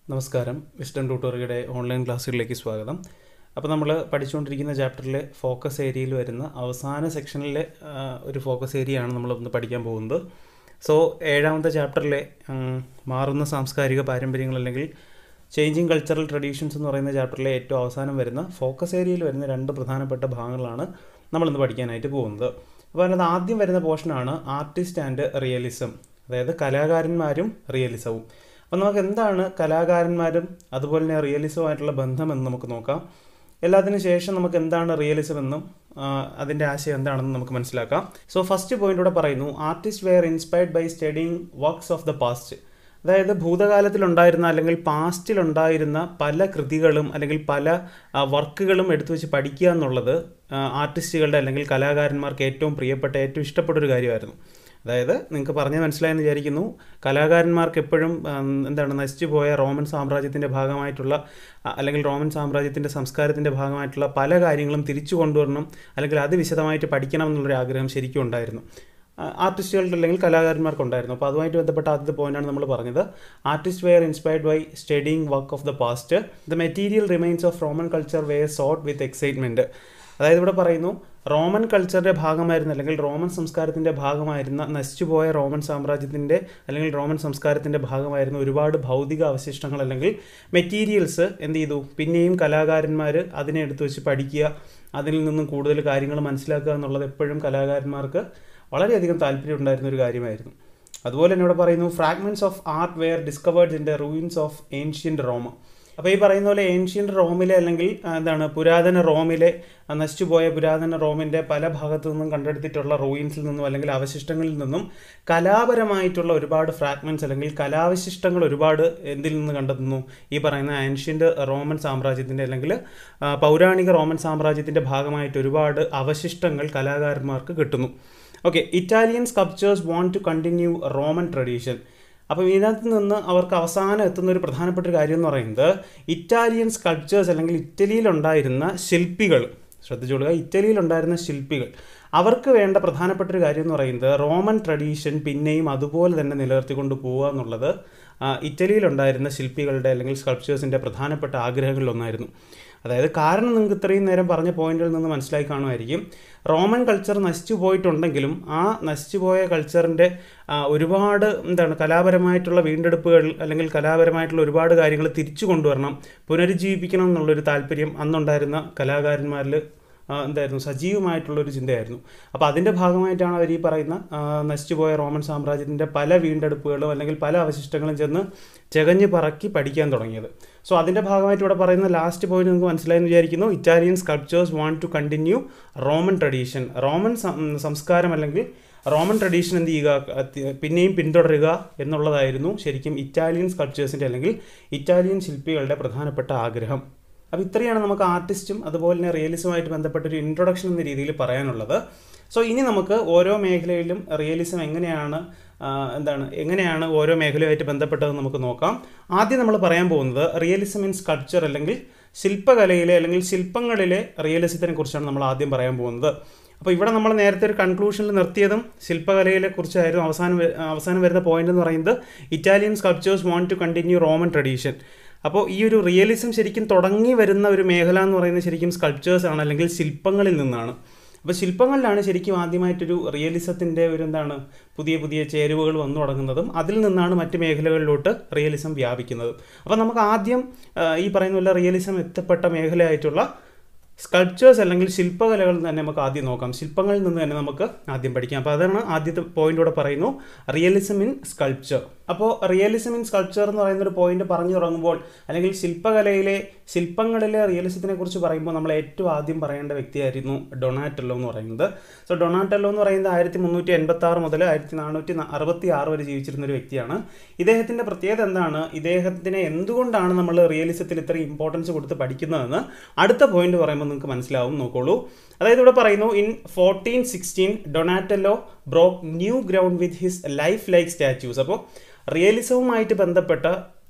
നമസ്കാരം വിസ്റ്റൺ ട്യൂട്ടോറിയുടെ ഓൺലൈൻ ക്ലാസ്സുകളിലേക്ക് സ്വാഗതം അപ്പോൾ നമ്മൾ പഠിച്ചുകൊണ്ടിരിക്കുന്ന ചാപ്റ്ററിലെ ഫോക്കസ് ഏരിയയിൽ വരുന്ന അവസാന സെക്ഷനിലെ ആ, ഒരു ഫോക്കസ് ഏരിയയാണ് നമ്മൾ ഇന്ന് പഠിക്കാൻ പോകുന്നത് സോ ഏഴാമത്തെ ചാപ്റ്ററിലെ ഉം, മാറുന്ന സാംസ്കാരിക പാരമ്പര്യങ്ങൾ അല്ലെങ്കിൽ ചേഞ്ചിങ് കൾച്ചറൽ ട്രഡീഷൻസ് എന്ന് പറയുന്ന ചാപ്റ്ററിലെ ഏറ്റവും അവസാനം വരുന്ന ഫോക്കസ് ഏരിയയിൽ വരുന്ന രണ്ട് പ്രധാനപ്പെട്ട ഭാഗങ്ങളാണ് നമ്മളിന്ന് പഠിക്കാനായിട്ട് പോകുന്നത് അപ്പോൾ അതിനകത്ത് ആദ്യം വരുന്ന പോർഷനാണ് ആർട്ടിസ്റ്റ് ആൻഡ് റിയലിസം അതായത് കലാകാരന്മാരും റിയലിസവും അപ്പോൾ നമുക്ക് എന്താണ് കലാകാരന്മാരും അതുപോലെ തന്നെ റിയലിസവുമായിട്ടുള്ള ബന്ധം എന്ന് നമുക്ക് നോക്കാം എല്ലാത്തിനും ശേഷം നമുക്ക് എന്താണ് റിയലിസം എന്നും ആ, അതിൻ്റെ ആശയം എന്താണെന്ന് നമുക്ക് മനസ്സിലാക്കാം സോ ഫസ്റ്റ് പോയിന്റ് ഇവിടെ പറയുന്നു artist were inspired by studying works of the past അതായത് ഭൂതകാലത്തിലുണ്ടായിരുന്ന അല്ലെങ്കിൽ പാസ്റ്റിലുണ്ടായിരുന്ന പല കൃതികളും അല്ലെങ്കിൽ പല ആ, വർക്കുകളും എടുത്തു വെച്ച് പഠിക്കുക എന്നുള്ളത് ആ, ആർട്ടിസ്റ്റുകളുടെ അല്ലെങ്കിൽ കലാകാരന്മാർക്ക് ഏറ്റവും പ്രിയപ്പെട്ട ഏറ്റവും ഇഷ്ടപ്പെട്ട ഒരു കാര്യമായിരുന്നു അതായത് നിങ്ങൾക്ക് പറഞ്ഞ് മനസ്സിലായെന്ന് വിചാരിക്കുന്നു കലാകാരന്മാർക്ക് എപ്പോഴും ഉം, എന്താണ് നശിച്ചു പോയ റോമൻ സാമ്രാജ്യത്തിൻ്റെ ഭാഗമായിട്ടുള്ള അ, അല്ലെങ്കിൽ റോമൻ സാമ്രാജ്യത്തിൻ്റെ സംസ്കാരത്തിൻ്റെ ഭാഗമായിട്ടുള്ള പല കാര്യങ്ങളും തിരിച്ചു കൊണ്ടുവരണം അല്ലെങ്കിൽ അത് വിശദമായിട്ട് പഠിക്കണം എന്നുള്ളൊരു ആഗ്രഹം ശരിക്കും ഉണ്ടായിരുന്നു ആ, ആർട്ടിസ്റ്റുകളുടെ അല്ലെങ്കിൽ കലാകാരന്മാർക്കുണ്ടായിരുന്നു അപ്പോൾ അതുമായിട്ട് ബന്ധപ്പെട്ട ആദ്യത്തെ പോയിന്റാണ് നമ്മൾ പറഞ്ഞത് artist were inspired by studying work of the past the material remains of Roman culture were sought with excitement അതായത് ഇവിടെ പറയുന്നു റോമൻ കൾച്ചറിൻ്റെ ഭാഗമായിരുന്ന അല്ലെങ്കിൽ റോമൻ സംസ്കാരത്തിൻ്റെ ഭാഗമായിരുന്ന നശിച്ചുപോയ റോമൻ സാമ്രാജ്യത്തിൻ്റെ അല്ലെങ്കിൽ റോമൻ സംസ്കാരത്തിൻ്റെ ഭാഗമായിരുന്ന ഒരുപാട് ഭൗതിക അവശിഷ്ടങ്ങൾ അല്ലെങ്കിൽ മെറ്റീരിയൽസ് എന്ത് ചെയ്തു പിന്നെയും കലാകാരന്മാർ അതിനെ എടുത്ത് വെച്ച് പഠിക്കുക അതിൽ നിന്നും കൂടുതൽ കാര്യങ്ങൾ മനസ്സിലാക്കുക എന്നുള്ളത് എപ്പോഴും കലാകാരന്മാർക്ക് വളരെയധികം താല്പര്യം ഉണ്ടായിരുന്ന ഒരു കാര്യമായിരുന്നു അതുപോലെ തന്നെ ഇവിടെ പറയുന്നു fragments of art were discovered in the ruins of ancient Roma അപ്പോൾ ഈ പറയുന്ന പോലെ ഏൻഷ്യൻ്റ് റോമിലെ അല്ലെങ്കിൽ ആ, എന്താണ് പുരാതന റോമിലെ ആ, നശിച്ചുപോയ പുരാതന റോമിൻ്റെ പല ഭാഗത്തു നിന്നും കണ്ടെടുത്തിട്ടുള്ള റൂയിൻസിൽ നിന്നും അല്ലെങ്കിൽ അവശിഷ്ടങ്ങളിൽ നിന്നും കലാപരമായിട്ടുള്ള ഒരുപാട് ഫ്രാഗ്മെന്റ്സ് അല്ലെങ്കിൽ കലാവശിഷ്ടങ്ങൾ ഒരുപാട് എന്തിൽ നിന്ന് കണ്ടെത്തുന്നു ഈ പറയുന്ന ആൻഷ്യൻ്റ് റോമൻ സാമ്രാജ്യത്തിൻ്റെ അല്ലെങ്കിൽ ആ, പൗരാണിക റോമൻ സാമ്രാജ്യത്തിൻ്റെ ഭാഗമായിട്ട് ഒരുപാട് അവശിഷ്ടങ്ങൾ കലാകാരന്മാർക്ക് കിട്ടുന്നു okay Italian sculptures want to continue Roman tradition അപ്പം ഇതിനകത്ത് നിന്ന് അവർക്ക് അവസാനം എത്തുന്ന ഒരു പ്രധാനപ്പെട്ട ഒരു കാര്യം എന്ന് പറയുന്നത് ഇറ്റാലിയൻ സ്കൾപ്ചേഴ്സ് അല്ലെങ്കിൽ ഇറ്റലിയിലുണ്ടായിരുന്ന ശില്പികൾ ശ്രദ്ധിച്ചോളുക ഇറ്റലിയിലുണ്ടായിരുന്ന ശില്പികൾ അവർക്ക് വേണ്ട പ്രധാനപ്പെട്ട ഒരു കാര്യം എന്ന് പറയുന്നത് റോമൻ ട്രഡീഷൻ പിന്നെയും അതുപോലെ തന്നെ നിലനിർത്തിക്കൊണ്ട് പോവുക എന്നുള്ളത് ആ, ഇറ്റലിയിലുണ്ടായിരുന്ന ശില്പികളുടെ അല്ലെങ്കിൽ സ്കൾപ്ചേഴ്സിൻ്റെ പ്രധാനപ്പെട്ട ആഗ്രഹങ്ങളിലൊന്നായിരുന്നു അതായത് കാരണം നിങ്ങൾക്ക് ഇത്രയും നേരം പറഞ്ഞ പോയിന്റിൽ നിന്ന് മനസ്സിലായി കാണുമായിരിക്കും റോമൻ കൾച്ചർ നശിച്ചു പോയിട്ടുണ്ടെങ്കിലും ആ നശിച്ചു പോയ കൾച്ചറിൻ്റെ ഒരുപാട് എന്താണ് കലാപരമായിട്ടുള്ള വീണ്ടെടുപ്പുകൾ അല്ലെങ്കിൽ കലാപരമായിട്ടുള്ള ഒരുപാട് കാര്യങ്ങൾ തിരിച്ചു കൊണ്ടുവരണം പുനരുജ്ജീവിപ്പിക്കണം എന്നുള്ളൊരു താല്പര്യം അന്നുണ്ടായിരുന്ന കലാകാരന്മാരിൽ ആ, എന്തായിരുന്നു സജീവമായിട്ടുള്ളൊരു ചിന്തയായിരുന്നു അപ്പോൾ അതിൻ്റെ ഭാഗമായിട്ടാണ് അവർ ഈ പറയുന്ന ആ, നശിച്ചുപോയ റോമൻ സാമ്രാജ്യത്തിൻ്റെ പല വീണ്ടെടുപ്പുകളും അല്ലെങ്കിൽ പല അവശിഷ്ടങ്ങളും ചെന്ന് ചകഞ്ഞ് പറക്കി പഠിക്കാൻ തുടങ്ങിയത് സോ അതിൻ്റെ ഭാഗമായിട്ട് ഇവിടെ പറയുന്ന ലാസ്റ്റ് പോയിന്റ് നിങ്ങൾക്ക് മനസ്സിലായെന്ന് വിചാരിക്കുന്നു Italian sculptures want to continue Roman tradition Roman സം- സംസ്കാരം അല്ലെങ്കിൽ റോമൻ ട്രഡീഷൻ എന്ത് ചെയ്യുക അത് പിന്നെയും പിന്തുടരുക എന്നുള്ളതായിരുന്നു ശരിക്കും ഇറ്റാലിയൻ സ്കൾപ്ചേഴ്സിൻ്റെ അല്ലെങ്കിൽ ഇറ്റാലിയൻ ശില്പികളുടെ പ്രധാനപ്പെട്ട ആഗ്രഹം അപ്പോൾ ഇത്രയാണ് നമുക്ക് ആർട്ടിസ്റ്റും അതുപോലെ തന്നെ റിയലിസവുമായിട്ട് ബന്ധപ്പെട്ട ഒരു ഇൻട്രൊഡക്ഷൻ എന്ന രീതിയിൽ പറയാനുള്ളത് സോ ഇനി നമുക്ക് ഓരോ മേഖലയിലും റിയലിസം എങ്ങനെയാണ് ആ, എന്താണ് എങ്ങനെയാണ് ഓരോ മേഖലയുമായിട്ട് ബന്ധപ്പെട്ടതെന്ന് നമുക്ക് നോക്കാം ആദ്യം നമ്മൾ പറയാൻ പോകുന്നത് റിയലിസം ഇൻ സ്കൾപ്ചർ അല്ലെങ്കിൽ ശില്പകലയിലെ അല്ലെങ്കിൽ ശില്പങ്ങളിലെ റിയലിസത്തിനെ കുറിച്ചാണ് നമ്മൾ ആദ്യം പറയാൻ പോകുന്നത് അപ്പോൾ ഇവിടെ നമ്മൾ നേരത്തെ ഒരു കൺക്ലൂഷനിൽ നിർത്തിയതും ശില്പകലയെ കുറിച്ചായിരുന്നു അവസാനം വ- അവസാനം വരുന്ന പോയിന്റ് എന്ന് പറയുന്നത് Italian sculptures want to continue Roman tradition അപ്പോൾ ഈ ഒരു റിയലിസം ശരിക്കും തുടങ്ങി വരുന്ന ഒരു മേഖല എന്ന് പറയുന്നത് ശരിക്കും സ്കൾപ്ചേഴ്സ് ആണ് അല്ലെങ്കിൽ ശില്പങ്ങളിൽ നിന്നാണ് അപ്പോൾ ശില്പങ്ങളിലാണ് ശരിക്കും ആദ്യമായിട്ടൊരു റിയലിസത്തിൻ്റെ ഒരു എന്താണ് പുതിയ പുതിയ ചേരുവകൾ വന്നു തുടങ്ങുന്നതും അതിൽ നിന്നാണ് മറ്റ് മേഖലകളിലോട്ട് റിയലിസം വ്യാപിക്കുന്നതും അപ്പോൾ നമുക്ക് ആദ്യം ആ, ഈ പറയുന്ന പോലെ റിയലിസം എത്തപ്പെട്ട മേഖലയായിട്ടുള്ള സ്കൾപ്ചേഴ്സ് അല്ലെങ്കിൽ ശില്പകലകൾ തന്നെ നമുക്ക് ആദ്യം നോക്കാം ശില്പങ്ങളിൽ നിന്ന് തന്നെ നമുക്ക് ആദ്യം പഠിക്കാം അപ്പോൾ അതാണ് ആദ്യത്തെ പോയിന്റ് ഇവിടെ പറയുന്നു റിയലിസം ഇൻ സ്കൾപ്ചർ അപ്പോൾ റിയലിസം ഇൻ സ്കൾപ്ചർ എന്ന് പറയുന്ന ഒരു പോയിന്റ് പറഞ്ഞു തുടങ്ങുമ്പോൾ അല്ലെങ്കിൽ ശില്പകലയിലെ ശില്പങ്ങളിലെ റിയലിസത്തിനെ കുറിച്ച് പറയുമ്പോൾ നമ്മൾ ഏറ്റവും ആദ്യം പറയേണ്ട വ്യക്തിയായിരുന്നു ഡൊണാറ്റല്ലോ എന്ന് പറയുന്നത് സോ ഡൊണാറ്റല്ലോ എന്ന് പറയുന്നത് ആയിരത്തി മുന്നൂറ്റി എൺപത്തി ആറ് മുതൽ ആയിരത്തി നാനൂറ്റി അറുപത്തി ആറ് വരെ ജീവിച്ചിരുന്ന ഒരു വ്യക്തിയാണ് ഇദ്ദേഹത്തിൻ്റെ പ്രത്യേകത എന്താണ് ഇദ്ദേഹത്തിനെ എന്തുകൊണ്ടാണ് നമ്മൾ റിയലിസത്തിൽ ഇത്ര ഇമ്പോർട്ടൻസ് കൊടുത്ത് പഠിക്കുന്നതെന്ന് അടുത്ത പോയിന്റ് പറയുമ്പോൾ നിങ്ങൾക്ക് മനസ്സിലാവും നോക്കോളൂ അതായത് ഇവിടെ പറയുന്നു in fourteen sixteen Donatello broke new ground with his life like statues അപ്പോൾ റിയലിസവുമായിട്ട് ബന്ധപ്പെട്ട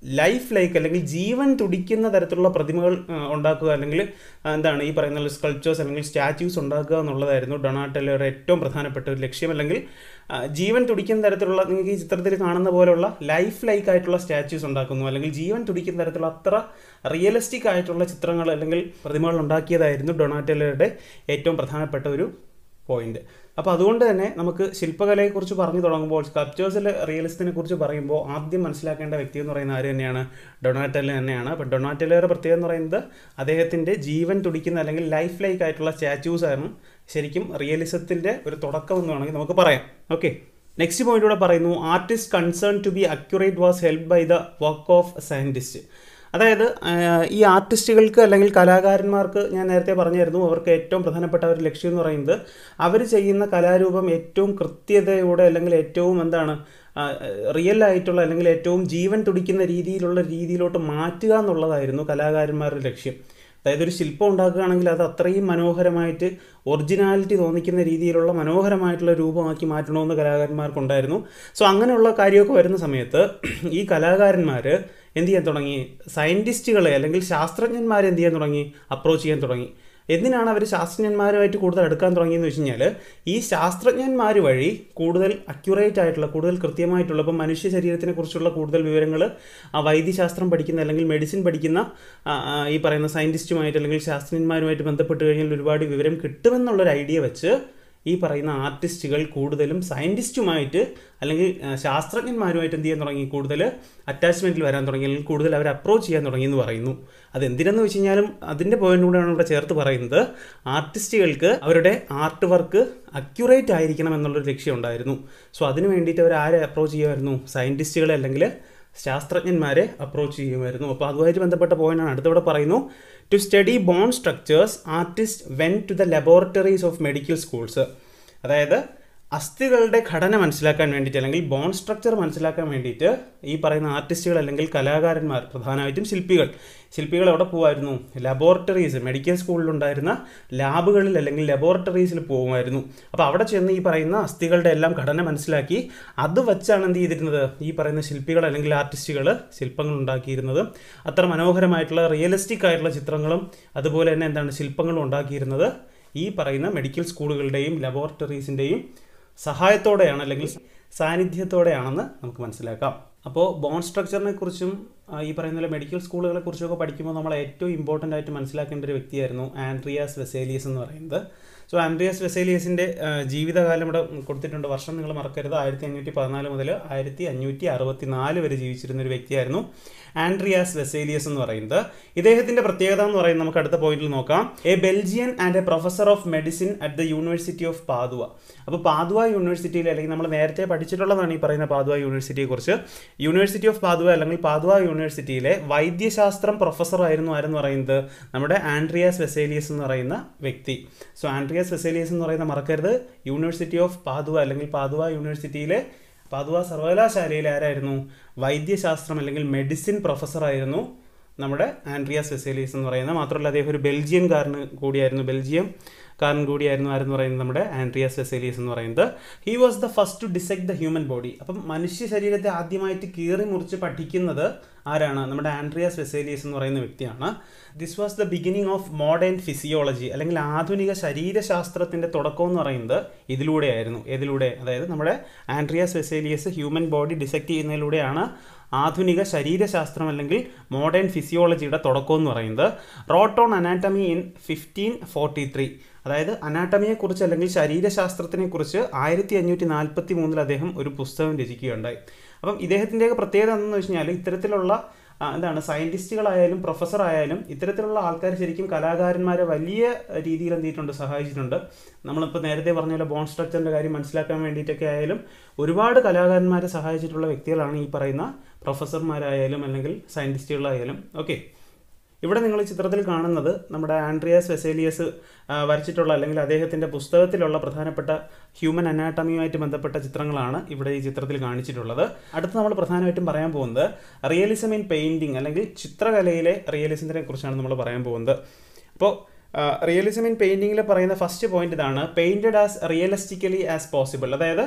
ലൈഫ് ലൈക്ക് അല്ലെങ്കിൽ ജീവൻ തുടിക്കുന്ന തരത്തിലുള്ള പ്രതിമകൾ ആ, ഉണ്ടാക്കുക അല്ലെങ്കിൽ ആ, എന്താണ് ഈ പറയുന്ന സ്കൾപ്ചേഴ്സ് അല്ലെങ്കിൽ സ്റ്റാച്യൂസ് ഉണ്ടാക്കുക എന്നുള്ളതായിരുന്നു ഡൊണാറ്റെല്ലോയുടെ ഏറ്റവും പ്രധാനപ്പെട്ട ഒരു ലക്ഷ്യം അല്ലെങ്കിൽ ആ, ജീവൻ തുടിക്കുന്ന തരത്തിലുള്ള നിങ്ങൾക്ക് ഈ ചിത്രത്തിൽ കാണുന്ന പോലുള്ള ലൈഫ് ലൈക്ക് ആയിട്ടുള്ള സ്റ്റാച്യൂസ് ഉണ്ടാക്കുന്നു അല്ലെങ്കിൽ ജീവൻ തുടിക്കുന്ന തരത്തിലുള്ള അത്ര റിയലിസ്റ്റിക് ആയിട്ടുള്ള ചിത്രങ്ങൾ അല്ലെങ്കിൽ പ്രതിമകൾ ഉണ്ടാക്കിയതായിരുന്നു ഡൊണാറ്റെല്ലോയുടെ ഏറ്റവും പ്രധാനപ്പെട്ട ഒരു പോയിന്റ് അപ്പോൾ അതുകൊണ്ട് തന്നെ നമുക്ക് ശില്പകലയെക്കുറിച്ച് പറഞ്ഞു തുടങ്ങുമ്പോൾ സ്കൾപ്ചേഴ്സിലെ റിയലിസത്തിനെ കുറിച്ച് പറയുമ്പോൾ ആദ്യം മനസ്സിലാക്കേണ്ട വ്യക്തി എന്ന് പറയുന്ന ആര് തന്നെയാണ് ഡൊണാറ്റെല്ലോ തന്നെയാണ് അപ്പോൾ ഡൊണാറ്റെല്ലോയുടെ പ്രത്യേകത എന്ന് പറയുന്നത് അദ്ദേഹത്തിൻ്റെ ജീവൻ തുടിക്കുന്ന അല്ലെങ്കിൽ ലൈഫ് ലൈക്ക് ആയിട്ടുള്ള സ്റ്റാച്യൂസ് ആയിരുന്നു ശരിക്കും റിയലിസത്തിൻ്റെ ഒരു തുടക്കം എന്ന് വേണമെങ്കിൽ നമുക്ക് പറയാം ഓക്കെ നെക്സ്റ്റ് പോയിന്റിലൂടെ പറയുന്നു artist concern to be accurate was help by the work of scientist അതായത് ആ, ഈ ആർട്ടിസ്റ്റുകൾക്ക് അല്ലെങ്കിൽ കലാകാരന്മാർക്ക് ഞാൻ നേരത്തെ പറഞ്ഞായിരുന്നു അവർക്ക് ഏറ്റവും പ്രധാനപ്പെട്ട ഒരു ലക്ഷ്യം എന്ന് പറയുന്നത് അവർ ചെയ്യുന്ന കലാരൂപം ഏറ്റവും കൃത്യതയോടെ അല്ലെങ്കിൽ ഏറ്റവും എന്താണ് റിയൽ ആയിട്ടുള്ള അല്ലെങ്കിൽ ഏറ്റവും ജീവൻ തുടിക്കുന്ന രീതിയിലുള്ള രീതിയിലോട്ട് മാറ്റുക എന്നുള്ളതായിരുന്നു കലാകാരന്മാരുടെ ലക്ഷ്യം അതായത് ഒരു ശില്പം ഉണ്ടാക്കുകയാണെങ്കിൽ അത് അത്രയും മനോഹരമായിട്ട് ഒറിജിനാലിറ്റി തോന്നിക്കുന്ന രീതിയിലുള്ള മനോഹരമായിട്ടുള്ള രൂപമാക്കി മാറ്റണമെന്ന് കലാകാരന്മാർക്കുണ്ടായിരുന്നു സോ അങ്ങനെയുള്ള കാര്യമൊക്കെ വരുന്ന സമയത്ത് ഈ കലാകാരന്മാർ എന്ത് ചെയ്യാൻ തുടങ്ങി സയൻറ്റിസ്റ്റുകളെ അല്ലെങ്കിൽ ശാസ്ത്രജ്ഞന്മാരെ എന്ത് ചെയ്യാൻ തുടങ്ങി അപ്രോച്ച് ചെയ്യാൻ തുടങ്ങി എന്തിനാണ് അവർ ശാസ്ത്രജ്ഞന്മാരുമായിട്ട് കൂടുതൽ അടുക്കാൻ തുടങ്ങിയെന്ന് വെച്ച് കഴിഞ്ഞാൽ ഈ ശാസ്ത്രജ്ഞന്മാർ വഴി കൂടുതൽ അക്യുറേറ്റ് ആയിട്ടുള്ള കൂടുതൽ കൃത്യമായിട്ടുള്ള ഇപ്പം മനുഷ്യ ശരീരത്തിനെ കുറിച്ചുള്ള കൂടുതൽ വിവരങ്ങൾ ആ വൈദ്യശാസ്ത്രം പഠിക്കുന്ന അല്ലെങ്കിൽ മെഡിസിൻ പഠിക്കുന്ന ആ, ആ, ഈ പറയുന്ന സയൻറ്റിസ്റ്റുമായിട്ട് അല്ലെങ്കിൽ ശാസ്ത്രജ്ഞന്മാരുമായിട്ട് ബന്ധപ്പെട്ട് കഴിഞ്ഞാൽ ഒരുപാട് വിവരം കിട്ടുമെന്നുള്ളൊരു ഐഡിയ വെച്ച് ഈ പറയുന്ന ആർട്ടിസ്റ്റുകൾ കൂടുതലും സയൻറ്റിസ്റ്റുമായിട്ട് അല്ലെങ്കിൽ ആ, ശാസ്ത്രജ്ഞന്മാരുമായിട്ട് എന്ത് ചെയ്യാൻ തുടങ്ങി കൂടുതൽ അറ്റാച്ച്മെൻറ്റിൽ വരാൻ തുടങ്ങി അല്ലെങ്കിൽ കൂടുതൽ അവരെ അപ്രോച്ച് ചെയ്യാൻ തുടങ്ങി എന്ന് പറയുന്നു അതെന്തിനെന്ന് വെച്ച് കഴിഞ്ഞാലും അതിൻ്റെ പോയിന്റ് കൂടെയാണ് ഇവിടെ ചേർത്ത് പറയുന്നത് ആർട്ടിസ്റ്റുകൾക്ക് അവരുടെ ആർട്ട് വർക്ക് അക്യുറേറ്റ് ആയിരിക്കണം എന്നുള്ളൊരു ലക്ഷ്യം ഉണ്ടായിരുന്നു സോ അതിന് വേണ്ടിയിട്ട് അവർ ആരെ അപ്രോച്ച് ചെയ്യുമായിരുന്നു സയൻറ്റിസ്റ്റുകളെ അല്ലെങ്കിൽ ശാസ്ത്രജ്ഞന്മാരെ അപ്രോച്ച് ചെയ്യുമായിരുന്നു അപ്പോൾ അതുമായിട്ട് ബന്ധപ്പെട്ട പോയിന്റാണ് അടുത്തിവിടെ പറയുന്നു to study bone structures artist went to the laboratories of medical schools അതായത് അസ്ഥികളുടെ ഘടന മനസ്സിലാക്കാൻ വേണ്ടിയിട്ട് അല്ലെങ്കിൽ ബോൺ സ്ട്രക്ചർ മനസ്സിലാക്കാൻ വേണ്ടിയിട്ട് ഈ പറയുന്ന ആർട്ടിസ്റ്റുകൾ അല്ലെങ്കിൽ കലാകാരന്മാർ പ്രധാനമായിട്ടും ശില്പികൾ ശില്പികൾ എവിടെ പോകുമായിരുന്നു ലബോറട്ടറീസ് മെഡിക്കൽ സ്കൂളിലുണ്ടായിരുന്ന ലാബുകളിൽ അല്ലെങ്കിൽ ലബോറട്ടറീസിൽ പോകുമായിരുന്നു അപ്പോൾ അവിടെ ചെന്ന് ഈ പറയുന്ന അസ്ഥികളുടെ എല്ലാം ഘടന മനസ്സിലാക്കി അത് വെച്ചാണ് എന്ത് ചെയ്തിരുന്നത് ഈ പറയുന്ന ശില്പികൾ അല്ലെങ്കിൽ ആർട്ടിസ്റ്റുകൾ ശില്പങ്ങൾ ഉണ്ടാക്കിയിരുന്നത് അത്ര മനോഹരമായിട്ടുള്ള റിയലിസ്റ്റിക് ആയിട്ടുള്ള ചിത്രങ്ങളും അതുപോലെ തന്നെ എന്താണ് ശില്പങ്ങളും ഉണ്ടാക്കിയിരുന്നത് ഈ പറയുന്ന മെഡിക്കൽ സ്കൂളുകളുടെയും ലബോറട്ടറീസിൻ്റെയും സഹായത്തോടെയാണ് അല്ലെങ്കിൽ സാന്നിധ്യത്തോടെയാണെന്ന് നമുക്ക് മനസ്സിലാക്കാം അപ്പോൾ ബോൺ സ്ട്രക്ചറിനെ കുറിച്ചും ആ, ഈ പറയുന്ന പോലെ മെഡിക്കൽ സ്കൂളുകളെ കുറിച്ചൊക്കെ പഠിക്കുമ്പോൾ നമ്മൾ ഏറ്റവും ഇമ്പോർട്ടൻ്റ് ആയിട്ട് മനസ്സിലാക്കേണ്ട ഒരു വ്യക്തിയായിരുന്നു ആൻഡ്രിയാസ് വെസേലിയസ് എന്ന് പറയുന്നത് സോ ആൻഡ്രിയാസ് വെസേലിയസിൻ്റെ ആ, ജീവിതകാലം ഇവിടെ കൊടുത്തിട്ടുണ്ട് വർഷം നിങ്ങൾ മറക്കരുത് ആയിരത്തി അഞ്ഞൂറ്റി പതിനാല് മുതൽ ആയിരത്തി അഞ്ഞൂറ്റി അറുപത്തി നാല് വരെ ജീവിച്ചിരുന്ന ഒരു വ്യക്തിയായിരുന്നു ആൻഡ്രിയാസ് വെസേലിയസ് എന്ന് പറയുന്നത് ഇദ്ദേഹത്തിൻ്റെ പ്രത്യേകത എന്ന് പറയുന്നത് നമുക്ക് അടുത്ത പോയിന്റിൽ നോക്കാം a Belgian and a professor of medicine at the university of Padua അപ്പോൾ പാതുവ യൂണിവേഴ്സിറ്റിയിൽ അല്ലെങ്കിൽ നമ്മൾ നേരത്തെ പഠിച്ചിട്ടുള്ളതാണ് ഈ പറയുന്ന പാതുവ യൂണിവേഴ്സിറ്റിയെ കുറിച്ച് യൂണിവേഴ്സിറ്റി ഓഫ് പാതുവ അല്ലെങ്കിൽ പാതുവ യൂണിവേഴ്സിറ്റിയിലെ വൈദ്യശാസ്ത്രം പ്രൊഫസർ ആയിരുന്നു ആരെന്ന് പറയുന്നത് നമ്മുടെ ആൻഡ്രിയാസ് വെസേലിയസ് എന്ന് പറയുന്ന വ്യക്തി സോ ആൻഡ്രിയാസ് വെസേലിയസ് എന്ന് പറയുന്ന മറക്കരുത് യൂണിവേഴ്സിറ്റി ഓഫ് പാതുവ അല്ലെങ്കിൽ പാതുവ യൂണിവേഴ്സിറ്റിയിലെ പാതുവ സർവകലാശാലയിൽ ആരായിരുന്നു വൈദ്യശാസ്ത്രം അല്ലെങ്കിൽ മെഡിസിൻ പ്രൊഫസറായിരുന്നു നമ്മുടെ ആൻഡ്രിയാസ് വെസേലിയസ് എന്ന് പറയുന്ന മാത്രമല്ല അദ്ദേഹം ഒരു ബെൽജിയംകാരന് കൂടിയായിരുന്നു ബെൽജിയം കാരൻ കൂടിയായിരുന്നു ആരെന്ന് പറയുന്നത് നമ്മുടെ ആൻഡ്രിയാസ് വെസേലിയസ് എന്ന് പറയുന്നത് he was the first to dissect the human body അപ്പം മനുഷ്യ ശരീരത്തെ ആദ്യമായിട്ട് കീറി മുറിച്ച് പഠിക്കുന്നത് ആരാണ് നമ്മുടെ ആൻഡ്രിയാസ് വെസേലിയസ് എന്ന് പറയുന്ന വ്യക്തിയാണ് this was the beginning of modern physiology അല്ലെങ്കിൽ ആധുനിക ശരീരശാസ്ത്രത്തിൻ്റെ തുടക്കം എന്ന് പറയുന്നത് ഇതിലൂടെയായിരുന്നു ഏതിലൂടെ അതായത് നമ്മുടെ Andreas Vesalius human body dissect ചെയ്യുന്നതിലൂടെയാണ് ആധുനിക ശരീരശാസ്ത്രം അല്ലെങ്കിൽ മോഡേൺ ഫിസിയോളജിയുടെ തുടക്കം എന്ന് പറയുന്നത് wrote on anatomy in fifteen forty three അതായത് അനാട്ടമിയെക്കുറിച്ച് അല്ലെങ്കിൽ ശരീരശാസ്ത്രത്തിനെക്കുറിച്ച് ആയിരത്തി അഞ്ഞൂറ്റി നാൽപ്പത്തി മൂന്നിൽ അദ്ദേഹം ഒരു പുസ്തകം രചിക്കുകയുണ്ടായി അപ്പം ഇദ്ദേഹത്തിൻ്റെയൊക്കെ പ്രത്യേകത എന്തെന്ന് വെച്ച് കഴിഞ്ഞാൽ ഇത്തരത്തിലുള്ള ആ, എന്താണ് സയൻറ്റിസ്റ്റുകളായാലും പ്രൊഫസർ ആയാലും ഇത്തരത്തിലുള്ള ആൾക്കാർ ശരിക്കും കലാകാരന്മാരെ വലിയ രീതിയിൽ എന്ത് ചെയ്തിട്ടുണ്ട് സഹായിച്ചിട്ടുണ്ട് നമ്മളിപ്പോൾ നേരത്തെ പറഞ്ഞ പോലെ ബോൺ സ്ട്രക്ചറിൻ്റെ കാര്യം മനസ്സിലാക്കാൻ വേണ്ടിയിട്ടൊക്കെ ആയാലും ഒരുപാട് കലാകാരന്മാരെ സഹായിച്ചിട്ടുള്ള വ്യക്തികളാണ് ഈ പറയുന്ന പ്രൊഫസർമാരായാലും അല്ലെങ്കിൽ സയൻറ്റിസ്റ്റുകളായാലും ഓക്കെ ഇവിടെ നിങ്ങൾ ഈ ചിത്രത്തിൽ കാണുന്നത് നമ്മുടെ ആൻഡ്രിയാസ് വെസേലിയസ് ആ, വരച്ചിട്ടുള്ള അല്ലെങ്കിൽ അദ്ദേഹത്തിൻ്റെ പുസ്തകത്തിലുള്ള പ്രധാനപ്പെട്ട ഹ്യൂമൻ അനാട്ടമിയുമായിട്ട് ബന്ധപ്പെട്ട ചിത്രങ്ങളാണ് ഇവിടെ ഈ ചിത്രത്തിൽ കാണിച്ചിട്ടുള്ളത് അടുത്ത് നമ്മൾ പ്രധാനമായിട്ടും പറയാൻ പോകുന്നത് റിയലിസം ഇൻ പെയിൻറ്റിങ് അല്ലെങ്കിൽ ചിത്രകലയിലെ റിയലിസത്തിനെ കുറിച്ചാണ് നമ്മൾ പറയാൻ പോകുന്നത് അപ്പോൾ റിയലിസം ഇൻ പെയിൻറ്റിങ്ങിൽ പറയുന്ന ഫസ്റ്റ് പോയിന്റ് ഇതാണ് painted as realistically as possible അതായത്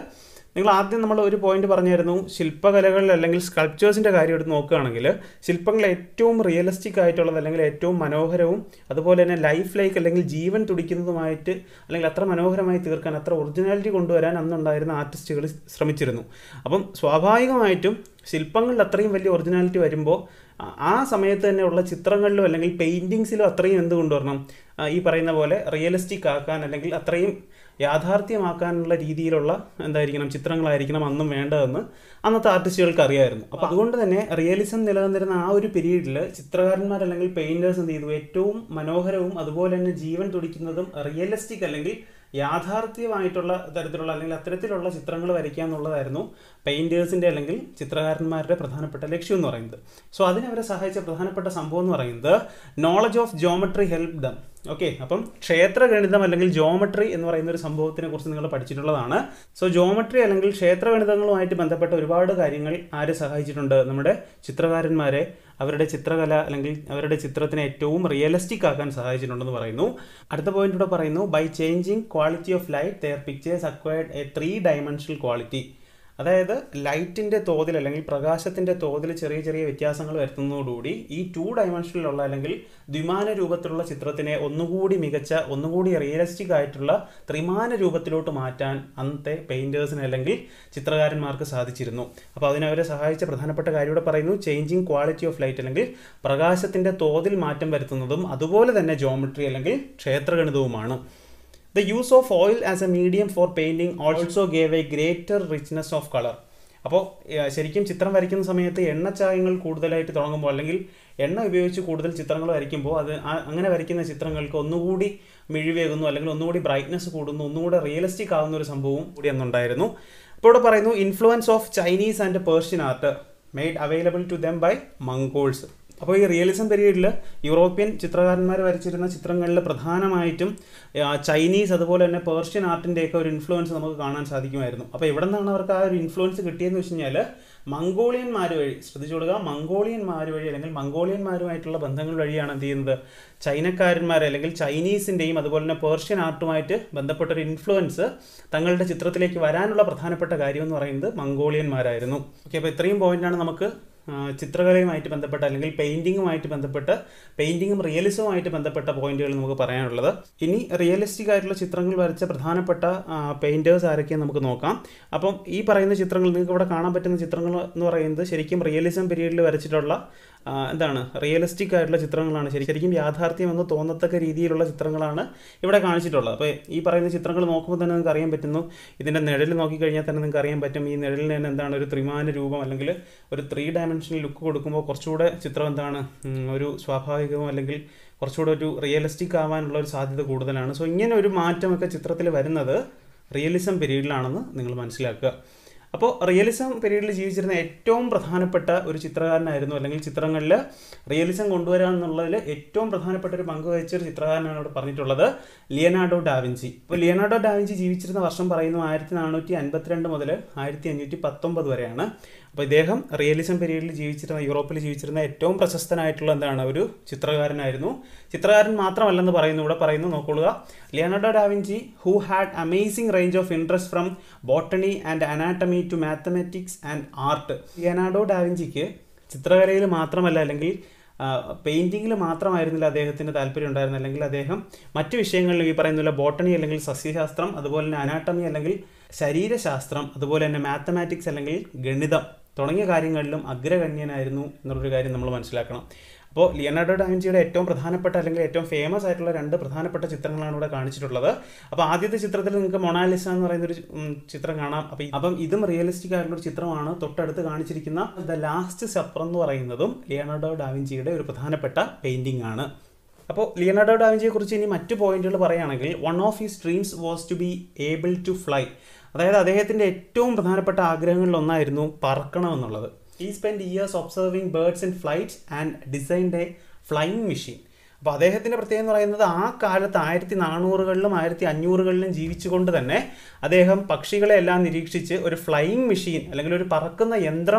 നിങ്ങൾ ആദ്യം നമ്മൾ ഒരു പോയിന്റ് പറഞ്ഞായിരുന്നു ശില്പകലകളിൽ അല്ലെങ്കിൽ സ്കൾപ്ചേഴ്സിൻ്റെ കാര്യം എടുത്ത് നോക്കുകയാണെങ്കിൽ ശില്പങ്ങൾ ഏറ്റവും റിയലിസ്റ്റിക് ആയിട്ടുള്ളത് അല്ലെങ്കിൽ ഏറ്റവും മനോഹരവും അതുപോലെ തന്നെ ലൈഫ് ലൈക്ക് അല്ലെങ്കിൽ ജീവൻ തുടിക്കുന്നതുമായിട്ട് അല്ലെങ്കിൽ അത്ര മനോഹരമായി തീർക്കാൻ അത്ര ഒറിജിനാലിറ്റി കൊണ്ടുവരാൻ അന്നുണ്ടായിരുന്ന ആർട്ടിസ്റ്റുകൾ ശ്രമിച്ചിരുന്നു അപ്പം സ്വാഭാവികമായിട്ടും ശില്പങ്ങളിൽ അത്രയും വലിയ ഒറിജിനാലിറ്റി വരുമ്പോൾ ആ- ആ സമയത്ത് തന്നെ ഉള്ള ചിത്രങ്ങളിലും അല്ലെങ്കിൽ പെയിൻറ്റിങ്സിലും അത്രയും എന്ത് കൊണ്ടുവരണം ആ, ഈ പറയുന്ന പോലെ റിയലിസ്റ്റിക് ആക്കാൻ അല്ലെങ്കിൽ അത്രയും യാഥാർത്ഥ്യമാക്കാനുള്ള രീതിയിലുള്ള എന്തായിരിക്കണം ചിത്രങ്ങളായിരിക്കണം അന്നും വേണ്ടതെന്ന് അന്നത്തെ ആർട്ടിസ്റ്റുകൾക്ക് അറിയായിരുന്നു അപ്പോൾ അതുകൊണ്ട് തന്നെ റിയലിസം നിലനിന്നിരുന്ന ആ ഒരു പീരീഡിൽ ചിത്രകാരന്മാർ അല്ലെങ്കിൽ പെയിൻറ്റേഴ്സ് എന്ത് ചെയ്തു ഏറ്റവും മനോഹരവും അതുപോലെ തന്നെ ജീവൻ തുടിക്കുന്നതും റിയലിസ്റ്റിക് അല്ലെങ്കിൽ യാഥാർത്ഥ്യമായിട്ടുള്ള തരത്തിലുള്ള അല്ലെങ്കിൽ അത്തരത്തിലുള്ള ചിത്രങ്ങൾ വരയ്ക്കുക എന്നുള്ളതായിരുന്നു പെയിൻറ്റേഴ്സിൻ്റെ അല്ലെങ്കിൽ ചിത്രകാരന്മാരുടെ പ്രധാനപ്പെട്ട ലക്ഷ്യം എന്ന് പറയുന്നത് സോ അതിനവരെ സഹായിച്ച പ്രധാനപ്പെട്ട സംഭവം എന്ന് പറയുന്നത് knowledge of geometry help them okay അപ്പം ക്ഷേത്ര ഗണിതം അല്ലെങ്കിൽ ജോമെട്രി എന്ന് പറയുന്ന ഒരു സംഭവത്തിനെ കുറിച്ച് നിങ്ങൾ പഠിച്ചിട്ടുള്ളതാണ് സോ ജോമെട്രി അല്ലെങ്കിൽ ക്ഷേത്ര ഗണിതങ്ങളുമായിട്ട് ബന്ധപ്പെട്ട ഒരുപാട് കാര്യങ്ങൾ ആര് സഹായിച്ചിട്ടുണ്ട് നമ്മുടെ ചിത്രകാരന്മാരെ അവരുടെ ചിത്രകല അല്ലെങ്കിൽ അവരുടെ ചിത്രത്തിനെ ഏറ്റവും റിയലിസ്റ്റിക് ആക്കാൻ സഹായിച്ചിട്ടുണ്ടെന്ന് പറയുന്നു അടുത്ത പോയിന്റ് ഇവിടെ പറയുന്നു by changing quality of light their pictures acquired a three dimensional quality അതായത് ലൈറ്റിൻ്റെ തോതിൽ അല്ലെങ്കിൽ പ്രകാശത്തിൻ്റെ തോതിൽ ചെറിയ ചെറിയ വ്യത്യാസങ്ങൾ വരുത്തുന്നതോടുകൂടി ഈ ടു ഡയമെൻഷനിലുള്ള അല്ലെങ്കിൽ ദ്വിമാന രൂപത്തിലുള്ള ചിത്രത്തിനെ ഒന്നുകൂടി മികച്ച ഒന്നുകൂടി റിയലിസ്റ്റിക് ആയിട്ടുള്ള ത്രിമാന രൂപത്തിലോട്ട് മാറ്റാൻ അന്നത്തെ പെയിൻറ്റേഴ്സിന് അല്ലെങ്കിൽ ചിത്രകാരന്മാർക്ക് സാധിച്ചിരുന്നു അപ്പോൾ അതിനവരെ സഹായിച്ച പ്രധാനപ്പെട്ട കാര്യം ഇവിടെ പറയുന്നു ചേഞ്ചിങ് ക്വാളിറ്റി ഓഫ് ലൈറ്റ് അല്ലെങ്കിൽ പ്രകാശത്തിൻ്റെ തോതിൽ മാറ്റം വരുത്തുന്നതും അതുപോലെ തന്നെ ജോമെട്രി അല്ലെങ്കിൽ ക്ഷേത്രഗണിതവുമാണ് the use of oil as a medium for painting also gave a greater richness of colour അപ്പോൾ ഏഹ്, ശരിക്കും ചിത്രം വരയ്ക്കുന്ന സമയത്ത് എണ്ണച്ചായങ്ങൾ കൂടുതലായിട്ട് തുടങ്ങുമ്പോൾ അല്ലെങ്കിൽ എണ്ണ ഉപയോഗിച്ച് കൂടുതൽ ചിത്രങ്ങൾ വരയ്ക്കുമ്പോൾ അത് ആ- അങ്ങനെ വരയ്ക്കുന്ന ചിത്രങ്ങൾക്ക് ഒന്നുകൂടി മിഴിവേകുന്നു അല്ലെങ്കിൽ ഒന്നുകൂടി ബ്രൈറ്റ്നസ് കൂടുന്നു ഒന്നുകൂടി റിയലിസ്റ്റിക് ആകുന്ന ഒരു സംഭവവും കൂടി അന്നുണ്ടായിരുന്നു അപ്പോൾ ഇവിടെ പറയുന്നു influence of Chinese and Persian art made available to them by Mongols അപ്പോൾ ഈ റിയലിസം പീരീഡിൽ യൂറോപ്യൻ ചിത്രകാരന്മാർ വരച്ചിരുന്ന ചിത്രങ്ങളിൽ പ്രധാനമായിട്ടും ആ, ചൈനീസ് അതുപോലെ തന്നെ പേർഷ്യൻ ആർട്ടിൻ്റെയൊക്കെ ഒരു ഇൻഫ്ലുവൻസ് നമുക്ക് കാണാൻ സാധിക്കുമായിരുന്നു അപ്പോൾ എവിടെ നിന്നാണ് അവർക്ക് ആ ഒരു ഇൻഫ്ലുവൻസ് കിട്ടിയെന്ന് വെച്ച് കഴിഞ്ഞാൽ മംഗോളിയന്മാർ വഴി ശ്രദ്ധിച്ചു കൊടുക്കുക മംഗോളിയന്മാർ വഴി അല്ലെങ്കിൽ മംഗോളിയന്മാരുമായിട്ടുള്ള ബന്ധങ്ങൾ വഴിയാണ് എന്ത് ചെയ്യുന്നത് ചൈനക്കാരന്മാർ അല്ലെങ്കിൽ ചൈനീസിൻ്റെയും അതുപോലെ തന്നെ പേർഷ്യൻ ആർട്ടുമായിട്ട് ബന്ധപ്പെട്ട ഒരു ഇൻഫ്ലുവൻസ് തങ്ങളുടെ ചിത്രത്തിലേക്ക് വരാനുള്ള പ്രധാനപ്പെട്ട കാര്യം എന്ന് പറയുന്നത് മംഗോളിയന്മാരായിരുന്നു ഓക്കെ അപ്പോൾ ഇത്രയും പോയിന്റാണ് നമുക്ക് ആ, ചിത്രകലയുമായിട്ട് ബന്ധപ്പെട്ട അല്ലെങ്കിൽ പെയിൻറ്റിങ്ങുമായിട്ട് ബന്ധപ്പെട്ട് പെയിൻറ്റിങ്ങും റിയലിസവുമായിട്ട് ബന്ധപ്പെട്ട പോയിന്റുകൾ നമുക്ക് പറയാനുള്ളത് ഇനി റിയലിസ്റ്റിക് ആയിട്ടുള്ള ചിത്രങ്ങൾ വരച്ച പ്രധാനപ്പെട്ട പെയിൻറ്റേഴ്സ് ആരൊക്കെയാണ് നമുക്ക് നോക്കാം അപ്പം ഈ പറയുന്ന ചിത്രങ്ങൾ നിങ്ങൾക്ക് ഇവിടെ കാണാൻ പറ്റുന്ന ചിത്രങ്ങൾ എന്ന് പറയുന്നത് ശരിക്കും റിയലിസം പീരീഡിൽ വരച്ചിട്ടുള്ള ആ, എന്താണ് റിയലിസ്റ്റിക് ആയിട്ടുള്ള ചിത്രങ്ങളാണ് ശരി ശരിക്കും യാഥാർത്ഥ്യമെന്ന് തോന്നത്തക്ക രീതിയിലുള്ള ചിത്രങ്ങളാണ് ഇവിടെ കാണിച്ചിട്ടുള്ളത് അപ്പോൾ ഈ പറയുന്ന ചിത്രങ്ങൾ നോക്കുമ്പോൾ തന്നെ നിങ്ങൾക്ക് അറിയാൻ പറ്റുന്നു ഇതിൻ്റെ നിഴൽ നോക്കിക്കഴിഞ്ഞാൽ തന്നെ നിങ്ങൾക്ക് അറിയാൻ പറ്റും ഈ നിഴലിന് തന്നെ എന്താണ് ഒരു ത്രിമാന രൂപം അല്ലെങ്കിൽ ഒരു ത്രീ ഡയമെൻഷണൽ ലുക്ക് കൊടുക്കുമ്പോൾ കുറച്ചുകൂടെ ചിത്രം എന്താണ് ഉം, ഒരു സ്വാഭാവികവും അല്ലെങ്കിൽ കുറച്ചുകൂടെ ഒരു റിയലിസ്റ്റിക് ആവാനുള്ള ഒരു സാധ്യത കൂടുതലാണ് സോ ഇങ്ങനെ ഒരു മാറ്റമൊക്കെ ചിത്രത്തിൽ വരുന്നത് റിയലിസം പീരീഡിലാണെന്ന് നിങ്ങൾ മനസ്സിലാക്കുക അപ്പോൾ റിയലിസം പീരീഡിൽ ജീവിച്ചിരുന്ന ഏറ്റവും പ്രധാനപ്പെട്ട ഒരു ചിത്രകാരനായിരുന്നു അല്ലെങ്കിൽ ചിത്രങ്ങളിൽ റിയലിസം കൊണ്ടുവരിക എന്നുള്ളതിൽ ഏറ്റവും പ്രധാനപ്പെട്ട ഒരു പങ്ക് വഹിച്ച ഒരു ചിത്രകാരനാണ് ഇവിടെ പറഞ്ഞിട്ടുള്ളത് ലിയനാർഡോ ഡാവിഞ്ചി അപ്പോൾ ലിയനാർഡോ ഡാവിഞ്ചി ജീവിച്ചിരുന്ന വർഷം പറയുന്നു ആയിരത്തി നാനൂറ്റി അൻപത്തിരണ്ട് മുതൽ ആയിരത്തി അഞ്ഞൂറ്റി പത്തൊമ്പത് വരെയാണ് അപ്പോൾ ഇദ്ദേഹം റിയലിസം പീരീഡിൽ ജീവിച്ചിരുന്ന യൂറോപ്പിൽ ജീവിച്ചിരുന്ന ഏറ്റവും പ്രശസ്തനായിട്ടുള്ള എന്താണ് ഒരു ചിത്രകാരനായിരുന്നു ചിത്രകാരൻ മാത്രമല്ലെന്ന് പറയുന്നു ഇവിടെ പറയുന്നു നോക്കൊള്ളുക Leonardo da Vinci who had amazing range of interest from botany and anatomy to mathematics and art Leonardo ഡാവിഞ്ചിക്ക് ചിത്രകലയിൽ മാത്രമല്ല അല്ലെങ്കിൽ പെയിൻറ്റിങ്ങിൽ മാത്രമായിരുന്നില്ല അദ്ദേഹത്തിന് താല്പര്യം ഉണ്ടായിരുന്നത് അല്ലെങ്കിൽ അദ്ദേഹം മറ്റ് വിഷയങ്ങളിൽ ഈ പറയുന്ന ബോട്ടണി അല്ലെങ്കിൽ സസ്യശാസ്ത്രം അതുപോലെ തന്നെ അനാട്ടമി അല്ലെങ്കിൽ ശരീരശാസ്ത്രം അതുപോലെ തന്നെ മാത്തമാറ്റിക്സ് അല്ലെങ്കിൽ ഗണിതം തുടങ്ങിയ കാര്യങ്ങളിലും അഗ്രഗണ്യനായിരുന്നു എന്നുള്ളൊരു കാര്യം നമ്മൾ മനസ്സിലാക്കണം അപ്പോൾ ലിയനാർഡോ ഡാവിഞ്ചിയുടെ ഏറ്റവും പ്രധാനപ്പെട്ട അല്ലെങ്കിൽ ഏറ്റവും ഫേമസ് ആയിട്ടുള്ള രണ്ട് പ്രധാനപ്പെട്ട ചിത്രങ്ങളാണ് ഇവിടെ കാണിച്ചിട്ടുള്ളത് അപ്പോൾ ആദ്യത്തെ ചിത്രത്തിൽ നിങ്ങൾക്ക് മൊണാലിസ എന്ന് പറയുന്ന ഒരു ഉം, ചിത്രം കാണാം അപ്പോൾ ഈ- അപ്പം ഇതും റിയലിസ്റ്റിക് ആയിട്ടുള്ള ഒരു ചിത്രമാണ് തൊട്ടടുത്ത് കാണിച്ചിരിക്കുന്ന ദ ലാസ്റ്റ് സപ്പർ എന്ന് പറയുന്നതും ലിയനാർഡോ ഡാവിഞ്ചിയുടെ ഒരു പ്രധാനപ്പെട്ട പെയിന്റിംഗ് ആണ് അപ്പോൾ ലിയനാർഡോ ഡാവിഞ്ചിയെ കുറിച്ച് ഇനി മറ്റു പോയിന്റുകൾ പറയുകയാണെങ്കിൽ one of his dreams was to be able to fly അതായത് അദ്ദേഹത്തിൻ്റെ ഏറ്റവും പ്രധാനപ്പെട്ട ആഗ്രഹങ്ങളിൽ ഒന്നായിരുന്നു പറക്കണം എന്നുള്ളത് ഈ spend years observing birds in flights and designed a flying machine അപ്പോൾ അദ്ദേഹത്തിൻ്റെ പ്രത്യേകത എന്ന് പറയുന്നത് ആ കാലത്ത് ആയിരത്തി നാനൂറുകളിലും ആയിരത്തി അഞ്ഞൂറുകളിലും ജീവിച്ചുകൊണ്ട് തന്നെ അദ്ദേഹം പക്ഷികളെ എല്ലാം നിരീക്ഷിച്ച് ഒരു ഫ്ലൈയിങ് മെഷീൻ അല്ലെങ്കിൽ ഒരു പറക്കുന്ന യന്ത്രം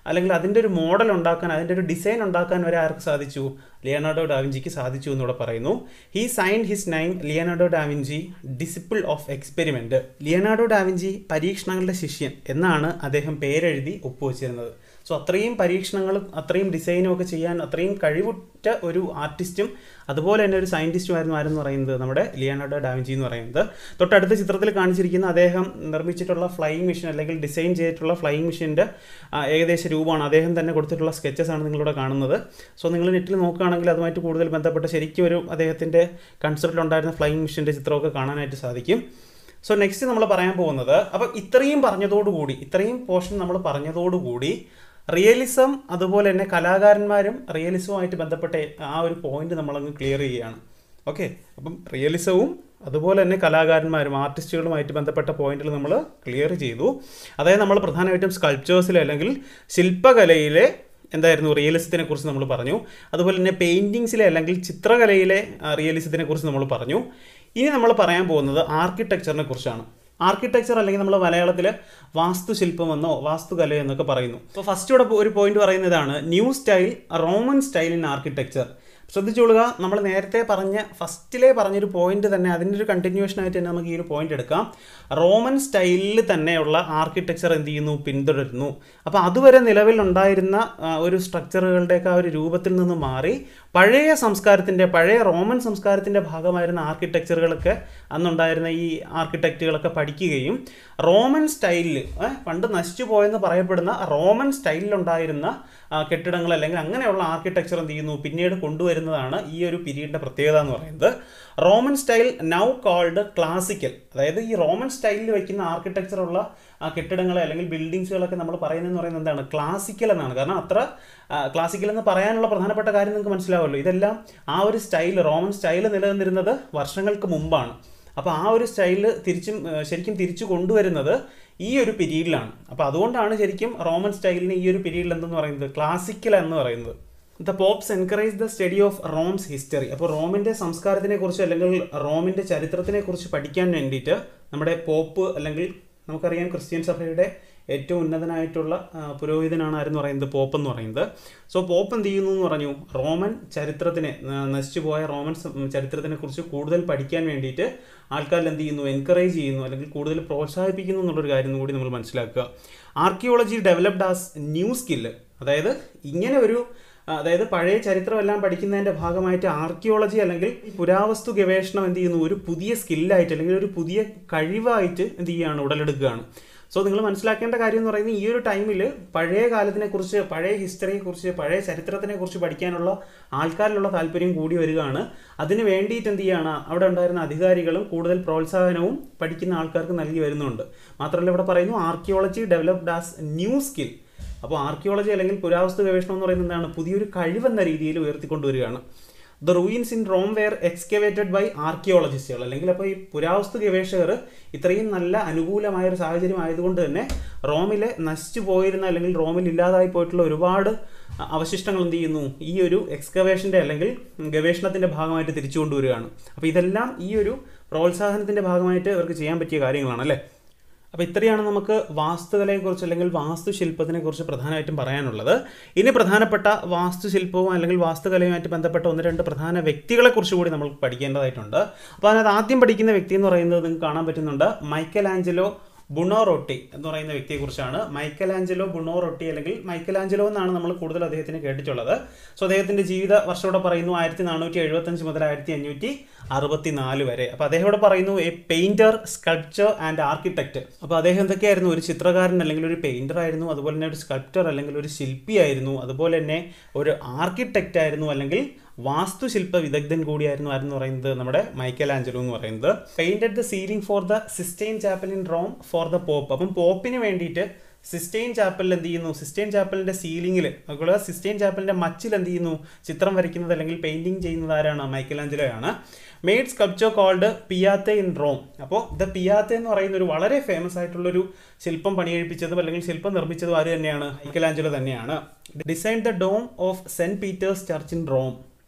അല്ലെങ്കിൽ അതിൻ്റെ ഒരു മോഡൽ ഉണ്ടാക്കാൻ അതിൻ്റെ ഒരു ഡിസൈൻ ഉണ്ടാക്കാൻ വരെ ആർക്ക് സാധിച്ചു ലിയനാർഡോ ഡാവിഞ്ചിക്ക് സാധിച്ചു എന്നിവിടെ പറയുന്നു he sign his name Leonardo da Vinci disciple of experiment Leonardo da Vinci പരീക്ഷണങ്ങളുടെ ശിഷ്യൻ എന്നാണ് അദ്ദേഹം പേരെഴുതി ഒപ്പുവെച്ചിരുന്നത് സോ അത്രയും പരീക്ഷണങ്ങളും അത്രയും ഡിസൈനും ഒക്കെ ചെയ്യാൻ അത്രയും കഴിവുറ്റ ഒരു ആർട്ടിസ്റ്റും അതുപോലെ തന്നെ ഒരു സയൻറ്റിസ്റ്റും ആയിരുന്നു ആരെന്ന് പറയുന്നത് നമ്മുടെ ലിയനാർഡോ ഡാവിഞ്ചി എന്ന് പറയുന്നത് തൊട്ടടുത്ത ചിത്രത്തിൽ കാണിച്ചിരിക്കുന്ന അദ്ദേഹം നിർമ്മിച്ചിട്ടുള്ള ഫ്ലൈയിങ് മെഷീൻ അല്ലെങ്കിൽ ഡിസൈൻ ചെയ്തിട്ടുള്ള ഫ്ലൈയിങ് മെഷീൻ്റെ ഏകദേശ രൂപമാണ് അദ്ദേഹം തന്നെ കൊടുത്തിട്ടുള്ള സ്കെച്ചസ് ആണ് നിങ്ങളിവിടെ കാണുന്നത് സോ നിങ്ങൾ നെറ്റിൽ നോക്കുകയാണെങ്കിൽ അതുമായിട്ട് കൂടുതൽ ബന്ധപ്പെട്ട ശരിക്കും ഒരു അദ്ദേഹത്തിൻ്റെ കൺസെപ്റ്റിലുണ്ടായിരുന്ന ഫ്ലൈയിങ് മെഷീൻ്റെ ചിത്രമൊക്കെ കാണാനായിട്ട് സാധിക്കും സോ നെക്സ്റ്റ് നമ്മൾ പറയാൻ പോകുന്നത് അപ്പം ഇത്രയും പറഞ്ഞതോടുകൂടി ഇത്രയും പോർഷൻ നമ്മൾ പറഞ്ഞതോടുകൂടി റിയലിസം അതുപോലെ തന്നെ കലാകാരന്മാരും റിയലിസവുമായിട്ട് ബന്ധപ്പെട്ട ആ ഒരു പോയിന്റ് നമ്മളങ്ങ് ക്ലിയർ ചെയ്യുകയാണ് ഓക്കെ അപ്പം റിയലിസവും അതുപോലെ തന്നെ കലാകാരന്മാരും ആർട്ടിസ്റ്റുകളുമായിട്ട് ബന്ധപ്പെട്ട പോയിന്റുകൾ നമ്മൾ ക്ലിയർ ചെയ്തു അതായത് നമ്മൾ പ്രധാനമായിട്ടും സ്കൾപ്ചേഴ്സിലെ അല്ലെങ്കിൽ ശില്പകലയിലെ എന്തായിരുന്നു റിയലിസത്തിനെ കുറിച്ച് നമ്മൾ പറഞ്ഞു അതുപോലെ തന്നെ പെയിൻറ്റിങ്സിലെ അല്ലെങ്കിൽ ചിത്രകലയിലെ റിയലിസത്തിനെ കുറിച്ച് നമ്മൾ പറഞ്ഞു ഇനി നമ്മൾ പറയാൻ പോകുന്നത് ആർക്കിടെക്ചറിനെ കുറിച്ചാണ് ആർക്കിടെക്ചർ അല്ലെങ്കിൽ നമ്മൾ മലയാളത്തിൽ വാസ്തുശില്പമെന്നോ വാസ്തുകല എന്നൊക്കെ പറയുന്നു അപ്പോൾ ഫസ്റ്റ് ഇവിടെ ഒരു പോയിന്റ് പറയുന്നതാണ് new style Roman style in architecture ശ്രദ്ധിച്ചോളുക നമ്മൾ നേരത്തെ പറഞ്ഞ ഫസ്റ്റിലെ പറഞ്ഞൊരു പോയിന്റ് തന്നെ അതിൻ്റെ ഒരു കണ്ടിന്യൂഷൻ ആയിട്ട് തന്നെ നമുക്ക് ഈ ഒരു പോയിന്റ് എടുക്കാം റോമൻ സ്റ്റൈലിൽ തന്നെയുള്ള ആർക്കിടെക്ചർ എന്ത് ചെയ്യുന്നു പിന്തുടരുന്നു അപ്പോൾ അതുവരെ നിലവിലുണ്ടായിരുന്ന ഒരു സ്ട്രക്ചറുകളുടെയൊക്കെ ആ ഒരു രൂപത്തിൽ നിന്ന് മാറി പഴയ സംസ്കാരത്തിൻ്റെ പഴയ റോമൻ സംസ്കാരത്തിൻ്റെ ഭാഗമായിരുന്ന ആർക്കിടെക്ചറുകളൊക്കെ അന്നുണ്ടായിരുന്ന ഈ ആർക്കിടെക്റ്റുകളൊക്കെ പഠിക്കുകയും റോമൻ സ്റ്റൈലിൽ പണ്ട് നശിച്ചു പോയെന്ന് പറയപ്പെടുന്ന റോമൻ സ്റ്റൈലിലുണ്ടായിരുന്ന കെട്ടിടങ്ങൾ അല്ലെങ്കിൽ അങ്ങനെയുള്ള ആർക്കിടെക്ചർ എന്ത് ചെയ്യുന്നു പിന്നീട് കൊണ്ടുവരുന്നതാണ് ഈ ഒരു പീരീഡിൻ്റെ പ്രത്യേകത എന്ന് പറയുന്നത് Roman style now called classical അതായത് ഈ റോമൻ സ്റ്റൈലിൽ വയ്ക്കുന്ന ആർക്കിടെക്ചറുള്ള കെട്ടിടങ്ങളെ അല്ലെങ്കിൽ ബിൽഡിങ്സുകളൊക്കെ നമ്മൾ പറയുന്നതെന്ന് പറയുന്നത് എന്താണ് ക്ലാസിക്കൽ എന്നാണ് കാരണം അത്ര ക്ലാസിക്കൽ എന്ന് പറയാനുള്ള പ്രധാനപ്പെട്ട കാര്യം നിങ്ങൾക്ക് മനസ്സിലാവുമല്ലോ ഇതെല്ലാം ആ ഒരു സ്റ്റൈൽ റോമൻ സ്റ്റൈൽ നിലനിന്നിരുന്നത് വർഷങ്ങൾക്ക് മുമ്പാണ് അപ്പോൾ ആ ഒരു സ്റ്റൈൽ തിരിച്ചും ശരിക്കും തിരിച്ചു കൊണ്ടുവരുന്നത് ഈ ഒരു പീരീഡിലാണ് അപ്പോൾ അതുകൊണ്ടാണ് ശരിക്കും റോമൻ സ്റ്റൈലിന് ഈ ഒരു പീരീഡിൽ എന്തെന്ന് പറയുന്നത് ക്ലാസിക്കൽ എന്ന് പറയുന്നത് the popes encourage the study of Rome's history അപ്പോൾ റോമിൻ്റെ സംസ്കാരത്തിനെ കുറിച്ച് അല്ലെങ്കിൽ റോമിൻ്റെ ചരിത്രത്തിനെ കുറിച്ച് പഠിക്കാൻ വേണ്ടിയിട്ട് നമ്മുടെ പോപ്പ് അല്ലെങ്കിൽ നമുക്കറിയാം ക്രിസ്ത്യൻ സഭയുടെ ഏറ്റവും ഉന്നതനായിട്ടുള്ള പുരോഹിതനാണ് ആരെന്ന് പറയുന്നത് പോപ്പ് എന്ന് പറയുന്നത് സോ പോപ്പ് എന്ത് ചെയ്യുന്നു എന്ന് പറഞ്ഞു റോമൻ ചരിത്രത്തിനെ നശിച്ചു പോയ റോമൻ ചരിത്രത്തിനെ കുറിച്ച് കൂടുതൽ പഠിക്കാൻ വേണ്ടിയിട്ട് ആൾക്കാരിൽ എന്ത് ചെയ്യുന്നു എൻകറേജ് ചെയ്യുന്നു അല്ലെങ്കിൽ കൂടുതൽ പ്രോത്സാഹിപ്പിക്കുന്നു എന്നുള്ളൊരു കാര്യം കൂടി നമ്മൾ മനസ്സിലാക്കുക archaeology developed as new skill അതായത് ഇങ്ങനെ ഒരു അതായത് പഴയ ചരിത്രമെല്ലാം പഠിക്കുന്നതിൻ്റെ ഭാഗമായിട്ട് ആർക്കിയോളജി അല്ലെങ്കിൽ പുരാവസ്തു ഗവേഷണം എന്ത് ചെയ്യുന്നു ഒരു പുതിയ സ്കില്ലായിട്ട് അല്ലെങ്കിൽ ഒരു പുതിയ കഴിവായിട്ട് എന്ത് ചെയ്യുകയാണ് ഉടലെടുക്കുകയാണ് സോ നിങ്ങൾ മനസ്സിലാക്കേണ്ട കാര്യം എന്ന് പറയുന്നത് ഈ ഒരു ടൈമിൽ പഴയ കാലത്തിനെക്കുറിച്ച് പഴയ ഹിസ്റ്ററിയെക്കുറിച്ച് പഴയ ചരിത്രത്തിനെക്കുറിച്ച് പഠിക്കാനുള്ള ആൾക്കാരിലുള്ള താല്പര്യം കൂടി വരികയാണ് അതിന് വേണ്ടിയിട്ട് എന്ത് ചെയ്യുകയാണ് അവിടെ ഉണ്ടായിരുന്ന അധികാരികളും കൂടുതൽ പ്രോത്സാഹനവും പഠിക്കുന്ന ആൾക്കാർക്ക് നൽകി വരുന്നുണ്ട് മാത്രമല്ല ഇവിടെ പറയുന്നു archaeology developed as new skill അപ്പോൾ ആർക്കിയോളജി അല്ലെങ്കിൽ പുരാവസ്തു ഗവേഷണം എന്ന് പറയുന്നത് എന്താണ് പുതിയൊരു കഴിവെന്ന രീതിയിൽ ഉയർത്തിക്കൊണ്ടുവരികയാണ് the ruins in Rome were excavated by ആർക്കിയോളജിസ്റ്റുകൾ അല്ലെങ്കിൽ അപ്പോൾ ഈ പുരാവസ്തു ഗവേഷകർ ഇത്രയും നല്ല അനുകൂലമായ ഒരു സാഹചര്യം ആയതുകൊണ്ട് തന്നെ റോമിലെ നശിച്ചു പോയിരുന്ന അല്ലെങ്കിൽ റോമിൽ ഇല്ലാതായി പോയിട്ടുള്ള ഒരുപാട് അവശിഷ്ടങ്ങൾ എന്ത് ചെയ്യുന്നു ഈ ഒരു എക്സ്കവേഷൻ്റെ അല്ലെങ്കിൽ ഗവേഷണത്തിൻ്റെ ഭാഗമായിട്ട് തിരിച്ചു കൊണ്ടുവരികയാണ് അപ്പോൾ ഇതെല്ലാം ഈ ഒരു പ്രോത്സാഹനത്തിൻ്റെ ഭാഗമായിട്ട് ഇവർക്ക് ചെയ്യാൻ പറ്റിയ കാര്യങ്ങളാണ് അല്ലേ അപ്പോൾ ഇത്രയാണ് നമുക്ക് വാസ്തുകലയെക്കുറിച്ച് അല്ലെങ്കിൽ വാസ്തുശില്പത്തിനെ കുറിച്ച് പ്രധാനമായിട്ടും പറയാനുള്ളത് ഇനി പ്രധാനപ്പെട്ട വാസ്തുശില്പവും അല്ലെങ്കിൽ വാസ്തുകലയുമായിട്ട് ബന്ധപ്പെട്ട ഒന്ന് രണ്ട് പ്രധാന വ്യക്തികളെ കുറിച്ച് കൂടി നമ്മൾ പഠിക്കേണ്ടതായിട്ടുണ്ട് അപ്പോൾ അതിനകത്ത് ആദ്യം പഠിക്കുന്ന വ്യക്തി എന്ന് പറയുന്നത് നിങ്ങൾക്ക് കാണാൻ പറ്റുന്നുണ്ട് മൈക്കൽ ആഞ്ചലോ ബുണോറൊട്ടി എന്ന് പറയുന്ന വ്യക്തിയെക്കുറിച്ചാണ് മൈക്കൽ ആഞ്ചലോ ബുണോറൊട്ടി അല്ലെങ്കിൽ മൈക്കൽ ആഞ്ചലോ എന്നാണ് നമ്മൾ കൂടുതൽ അദ്ദേഹത്തിന് കേട്ടിട്ടുള്ളത് സോ അദ്ദേഹത്തിൻ്റെ ജീവിത വർഷം ഇവിടെ പറയുന്നു ആയിരത്തി നാനൂറ്റി എഴുപത്തഞ്ച് മുതൽ ആയിരത്തി അഞ്ഞൂറ്റി അറുപത്തി നാല് വരെ അപ്പോൾ അദ്ദേഹം ഇവിടെ പറയുന്നു a painter sculpture and architect അപ്പോൾ അദ്ദേഹം എന്തൊക്കെയായിരുന്നു ഒരു ചിത്രകാരൻ അല്ലെങ്കിൽ ഒരു പെയിൻറ്റർ ആയിരുന്നു അതുപോലെ തന്നെ ഒരു സ്കൾപ്റ്റർ അല്ലെങ്കിൽ ഒരു ശില്പിയായിരുന്നു അതുപോലെ തന്നെ ഒരു ആർക്കിടെക്റ്റ് ആയിരുന്നു അല്ലെങ്കിൽ വാസ്തുശില്പ വിദഗ്ധൻ കൂടിയായിരുന്നു ആരെന്ന് പറയുന്നത് നമ്മുടെ മൈക്കൽ ആഞ്ചലോ എന്ന് പറയുന്നത് painted the ceiling for the Sistine chapel in Rome for the pope അപ്പം പോപ്പിന് വേണ്ടിയിട്ട് സിസ്റ്റൈൻ ചാപ്പലിൽ എന്ത് ചെയ്യുന്നു സിസ്റ്റൈൻ ചാപ്പലിന്റെ സീലിംഗിൽ അതുപോലെ സിസ്റ്റൈൻ ചാപ്പലിന്റെ മച്ചിൽ എന്ത് ചെയ്യുന്നു ചിത്രം വരയ്ക്കുന്നത് അല്ലെങ്കിൽ പെയിന്റിങ് ചെയ്യുന്നത് ആരാണ് മൈക്കൽ ആഞ്ചലോ ആണ് made sculpture called Pieta in Rome അപ്പോൾ ദ പിയാത്തെ എന്ന് പറയുന്ന ഒരു വളരെ ഫേമസ് ആയിട്ടുള്ളൊരു ശില്പം പണിയെഴുപ്പിച്ചതും അല്ലെങ്കിൽ ശില്പം നിർമ്മിച്ചതും ആര് തന്നെയാണ് മൈക്കൽ ആഞ്ചലോ തന്നെയാണ് design the dome of Saint Peter's church in Rome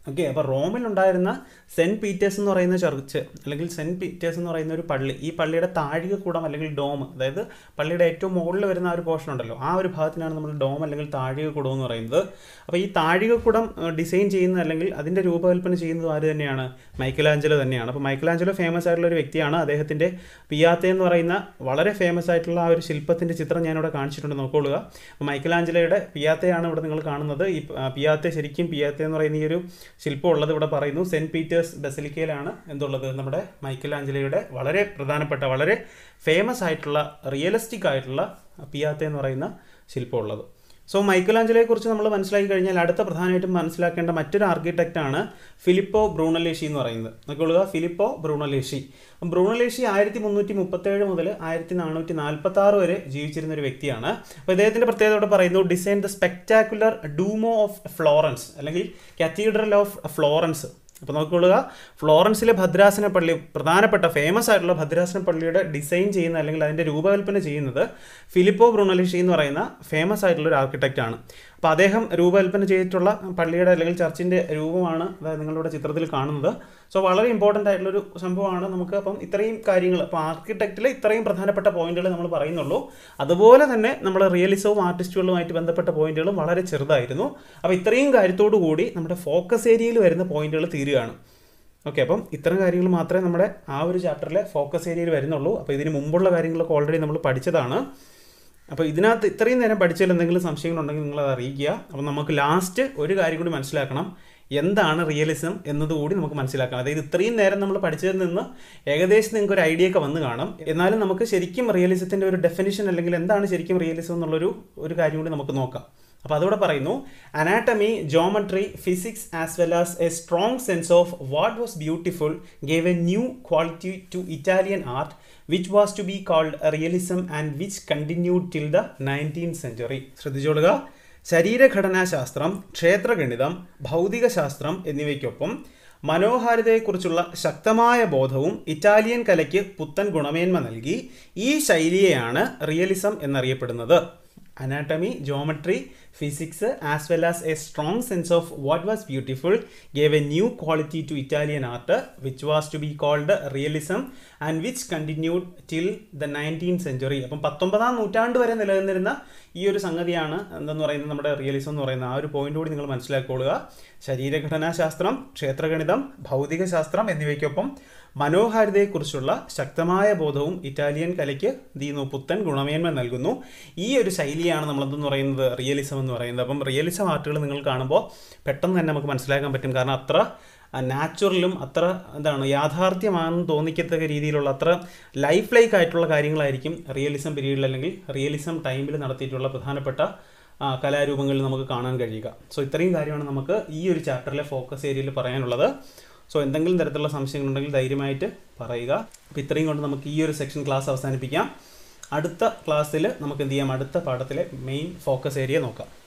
okay അപ്പോൾ റോമിലുണ്ടായിരുന്ന സെൻറ്റ് പീറ്റേഴ്സ് എന്ന് പറയുന്ന ചർച്ച് അല്ലെങ്കിൽ സെൻറ്റ് പീറ്റേഴ്സ് എന്ന് പറയുന്ന ഒരു പള്ളി ഈ പള്ളിയുടെ താഴികക്കൂടം അല്ലെങ്കിൽ ഡോം അതായത് പള്ളിയുടെ ഏറ്റവും മുകളിൽ വരുന്ന ആ ഒരു പോർഷൻ ഉണ്ടല്ലോ ആ ഒരു ഭാഗത്തിനാണ് നമ്മൾ ഡോം അല്ലെങ്കിൽ താഴികക്കൂടം എന്ന് പറയുന്നത് അപ്പോൾ ഈ താഴികക്കൂടം ഡിസൈൻ ചെയ്യുന്ന അല്ലെങ്കിൽ അതിൻ്റെ രൂപകൽപ്പന ചെയ്യുന്നത് ആര് തന്നെയാണ് മൈക്കലാഞ്ചലോ തന്നെയാണ് അപ്പോൾ മൈക്കലാഞ്ചലോ ഫേമസ് ആയിട്ടുള്ള ഒരു വ്യക്തിയാണ് അദ്ദേഹത്തിൻ്റെ പിയാത്തെ എന്ന് പറയുന്ന വളരെ ഫേമസ് ആയിട്ടുള്ള ആ ഒരു ശില്പത്തിൻ്റെ ചിത്രം ഞാനിവിടെ കാണിച്ചിട്ടുണ്ട് നോക്കിക്കൊള്ളുക അപ്പോൾ മൈക്കലാഞ്ചലയുടെ പിയാത്തയാണ് ഇവിടെ നിങ്ങൾ കാണുന്നത് ഈ പിയാത്തെ ശരിക്കും പിയാത്തെ എന്ന് പറയുന്ന ഈ ഒരു ശില്പം ഉള്ളത് ഇവിടെ പറയുന്നു സെൻറ്റ് പീറ്റേഴ്സ് ബെസലിക്കയിലാണ് എന്തുള്ളത് നമ്മുടെ മൈക്കൽ ആഞ്ചലയുടെ വളരെ പ്രധാനപ്പെട്ട വളരെ ഫേമസ് ആയിട്ടുള്ള റിയലിസ്റ്റിക് ആയിട്ടുള്ള പിയാത്തെ എന്ന് പറയുന്ന ശില്പം ഉള്ളത് സോ മൈക്കലാഞ്ചലയെ കുറിച്ച് നമ്മൾ മനസ്സിലാക്കി കഴിഞ്ഞാൽ അടുത്ത പ്രധാനമായിട്ടും മനസ്സിലാക്കേണ്ട മറ്റൊരു ആർക്കിടെക്റ്റ് ആണ് ഫിലിപ്പോ ബ്രൂണലേഷി എന്ന് പറയുന്നത് നോക്കിക്കൊള്ളുക ഫിലിപ്പോ ബ്രൂണലേഷി ബ്രൂണലേഷി ആയിരത്തി മുന്നൂറ്റി മുപ്പത്തേഴ് മുതൽ ആയിരത്തി നാനൂറ്റി നാൽപ്പത്തി ആറ് വരെ ജീവിച്ചിരുന്ന ഒരു വ്യക്തിയാണ് അപ്പോൾ ഇദ്ദേഹത്തിൻ്റെ പ്രത്യേകത ഇവിടെ പറയുന്നു design the spectacular Duomo of Florence അല്ലെങ്കിൽ കത്തീഡ്രൽ ഓഫ് ഫ്ലോറൻസ് അപ്പോൾ നോക്കിക്കൊള്ളുക ഫ്ലോറൻസിലെ ഭദ്രാസന പള്ളി പ്രധാനപ്പെട്ട ഫേമസ് ആയിട്ടുള്ള ഭദ്രാസന പള്ളിയുടെ ഡിസൈൻ ചെയ്യുന്ന അല്ലെങ്കിൽ അതിൻ്റെ രൂപകൽപ്പന ചെയ്യുന്നത് ഫിലിപ്പോ ബ്രൂണലിഷി എന്ന് പറയുന്ന ഫേമസ് ആയിട്ടുള്ള ഒരു ആർക്കിടെക്റ്റ് ആണ് അപ്പോൾ അദ്ദേഹം രൂപകൽപ്പന ചെയ്തിട്ടുള്ള പള്ളിയുടെ അല്ലെങ്കിൽ ചർച്ചിൻ്റെ രൂപമാണ് അതായത് നിങ്ങളുടെ ചിത്രത്തിൽ കാണുന്നത് സോ വളരെ ഇമ്പോർട്ടൻ്റ് ആയിട്ടുള്ളൊരു സംഭവമാണ് നമുക്ക് അപ്പം ഇത്രയും കാര്യങ്ങൾ അപ്പോൾ ആർക്കിടെക്റ്റിൽ ഇത്രയും പ്രധാനപ്പെട്ട പോയിന്റുകൾ നമ്മൾ പറയുന്നുള്ളൂ അതുപോലെ തന്നെ നമ്മൾ റിയലിസവും ആർട്ടിസ്റ്റുകളുമായിട്ട് ബന്ധപ്പെട്ട പോയിന്റുകളും വളരെ ചെറുതായിരുന്നു അപ്പോൾ ഇത്രയും കാര്യത്തോടു കൂടി നമ്മുടെ ഫോക്കസ് ഏരിയയിൽ വരുന്ന പോയിന്റുകൾ തീരുകയാണ് ഓക്കെ അപ്പം ഇത്തരം കാര്യങ്ങൾ മാത്രമേ നമ്മുടെ ആ ഒരു ചാപ്റ്ററിലെ ഫോക്കസ് ഏരിയയിൽ വരുന്നുള്ളൂ അപ്പോൾ ഇതിന് മുമ്പുള്ള കാര്യങ്ങളൊക്കെ ഓൾറെഡി നമ്മൾ പഠിച്ചതാണ് അപ്പോൾ ഇതിനകത്ത് ഇത്രയും നേരം പഠിച്ചതിൽ എന്തെങ്കിലും സംശയങ്ങളുണ്ടെങ്കിൽ നിങ്ങളത് അറിയിക്കുക അപ്പോൾ നമുക്ക് ലാസ്റ്റ് ഒരു കാര്യം കൂടി മനസ്സിലാക്കണം എന്താണ് റിയലിസം എന്നതുകൂടി നമുക്ക് മനസ്സിലാക്കണം അതായത് ഇത്രയും നേരം നമ്മൾ പഠിച്ചതിൽ നിന്ന് ഏകദേശം നിങ്ങൾക്ക് ഒരു ഐഡിയ ഒക്കെ വന്ന് കാണും എന്നാലും നമുക്ക് ശരിക്കും റിയലിസത്തിൻ്റെ ഒരു ഡെഫിനിഷൻ അല്ലെങ്കിൽ എന്താണ് ശരിക്കും റിയലിസം എന്നുള്ളൊരു ഒരു കാര്യം കൂടി നമുക്ക് നോക്കാം അപ്പോൾ അതോടെ പറയുന്നു anatomy geometry physics as well as a strong sense of what was beautiful gave a new quality to Italian art which was to be called realism and which continued till the nineteen century ശ്രദ്ധിച്ചോളുക ശരീരഘടനാശാസ്ത്രം ക്ഷേത്രഗണിതം ഭൗതികശാസ്ത്രം എന്നിവയ്ക്കൊപ്പം മനോഹാരിതയെക്കുറിച്ചുള്ള ശക്തമായ ബോധവും Italian കലയ്ക്ക് പുത്തൻ ഗുണമേന്മ നൽകി ഈ ശൈലിയെയാണ് റിയലിസം എന്നറിയപ്പെടുന്നത് anatomy geometry physics as well as a strong sense of what was beautiful gave a new quality to Italian art which was to be called realism and which continued till the 19th century അപ്പം പത്തൊമ്പതാം നൂറ്റാണ്ട് വരെ നിലനിന്നിരുന്ന ഈ ഒരു സംഗതിയാണ് എന്തെന്ന് പറയുന്നത് നമ്മുടെ റിയലിസം എന്ന് പറയുന്ന ആ ഒരു പോയിന്റ് കൂടി നിങ്ങൾ മനസ്സിലാക്കിക്കൊള്ളുക ശരീരഘടനാശാസ്ത്രം ക്ഷേത്രഗണിതം ഭൗതികശാസ്ത്രം എന്നിവയ്ക്കൊപ്പം മനോഹാരിതയെക്കുറിച്ചുള്ള ശക്തമായ ബോധവും ഇറ്റാലിയൻ കലയ്ക്ക് എന്ത് ചെയ്യുന്നു പുത്തൻ ഗുണമേന്മ നൽകുന്നു ഈ ഒരു ശൈലിയാണ് നമ്മൾ എന്തെന്ന് പറയുന്നത് റിയലിസം എന്ന് പറയുന്നത് അപ്പം റിയലിസം ആർട്ടുകൾ നിങ്ങൾ കാണുമ്പോൾ പെട്ടെന്ന് തന്നെ നമുക്ക് മനസ്സിലാക്കാൻ പറ്റും കാരണം അത്ര നാച്ചുറലും അത്ര എന്താണ് യാഥാർത്ഥ്യമാണെന്ന് തോന്നിക്കത്തക്ക രീതിയിലുള്ള അത്ര ലൈഫ് ലൈക്ക് ആയിട്ടുള്ള കാര്യങ്ങളായിരിക്കും റിയലിസം പീരീഡിൽ അല്ലെങ്കിൽ റിയലിസം ടൈമിൽ നടത്തിയിട്ടുള്ള പ്രധാനപ്പെട്ട ആ, കലാരൂപങ്ങളിൽ നമുക്ക് കാണാൻ കഴിയുക സോ ഇത്രയും കാര്യമാണ് നമുക്ക് ഈ ഒരു ചാപ്റ്ററിലെ ഫോക്കസ് ഏരിയയിൽ പറയാനുള്ളത് സോ എന്തെങ്കിലും തരത്തിലുള്ള സംശയങ്ങളുണ്ടെങ്കിൽ ധൈര്യമായിട്ട് പറയുക അപ്പോൾ ഇത്രയും കൊണ്ട് നമുക്ക് ഈ ഒരു സെക്ഷൻ ക്ലാസ് അവസാനിപ്പിക്കാം അടുത്ത ക്ലാസ്സിൽ നമുക്ക് എന്ത് ചെയ്യാം അടുത്ത പാഠത്തിലെ മെയിൻ ഫോക്കസ് ഏരിയ നോക്കാം